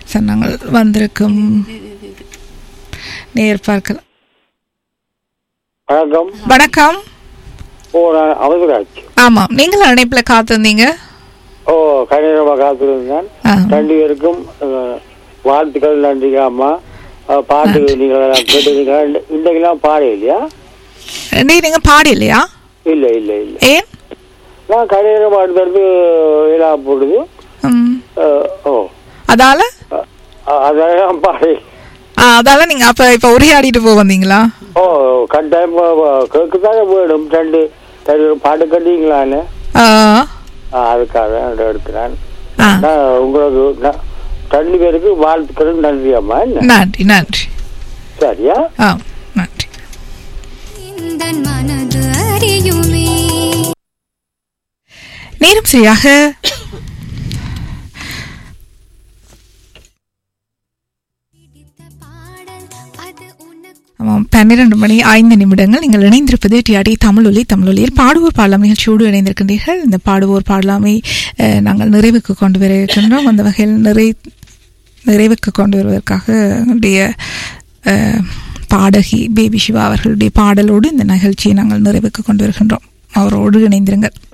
Sir நாங்கள் வந்திருக்கும் நேர் பார்க்கலாம் வணக்கம் வணக்கம் ஓ நான் அவசராஜ் ஆமாம் நீங்கள் அழைப்பில் காத்திருந்தீங்க ஓ கணிதமாக காத்திருந்தேன் ஆ. ரெண்டு பேருக்கும் அஹ், வாழ்த்துக்கள் நன்றி அம்மா அஹ், பாட்டு நீங்கள் எல்லாம் கேட்டுருக்கீங்க இன்றைக்கெல்லாம் பாட இல்லையா நீ நீங்கள் பாடி இல்லையா இல்லை இல்லை இல்லை ஏன் நான் கணித பாடுறது விழா போடுது ம், அஹ், ஓ அதால அஹ், அதெல்லாம் பாடி ஆ அதால நீங்கள் அப்போ இப்போ உரையாடிட்டு போக வந்தீங்களா ஓ கட்டாயம் கேட்குதானே வேணும் ரெண்டு சரி ஒரு பாட்டு கட்டிங்களான்னு ஆ அதுக்காக தான் எடுக்கிறேன் ஆ நான் உங்களுக்கு நான் ரெண்டு பேருக்கு வாழ்த்துக்கள் நன்றி அம்மா என்ன நன்றி நன்றி சரியா ஆ நன்றி இந்த மனது அறியுமே நேரம் சரியாக பிடித்த பாடல் அது உனக்கு ஆமாம் பன்னிரண்டு மணி ஐந்து நிமிடங்கள் நீங்கள் இணைந்திருப்பது டிஆடி தமிழொலி தமிழொலியில் பாடுவோர் பாடலாம் நிகழ்ச்சியோடு இணைந்திருக்கின்றீர்கள் இந்த பாடுவோர் பாடலாமை அஹ், நாங்கள் நிறைவுக்கு கொண்டு வர இருக்கின்றோம் அந்த வகையில் நிறை நிறைவுக்கு கொண்டு வருவதற்காக எங்களுடைய அஹ், பாடகி பேபி சிவா அவர்களுடைய பாடலோடு இந்த நிகழ்ச்சியை நாங்கள் நிறைவுக்கு கொண்டு வருகின்றோம் அவரோடு இணைந்திருங்கள்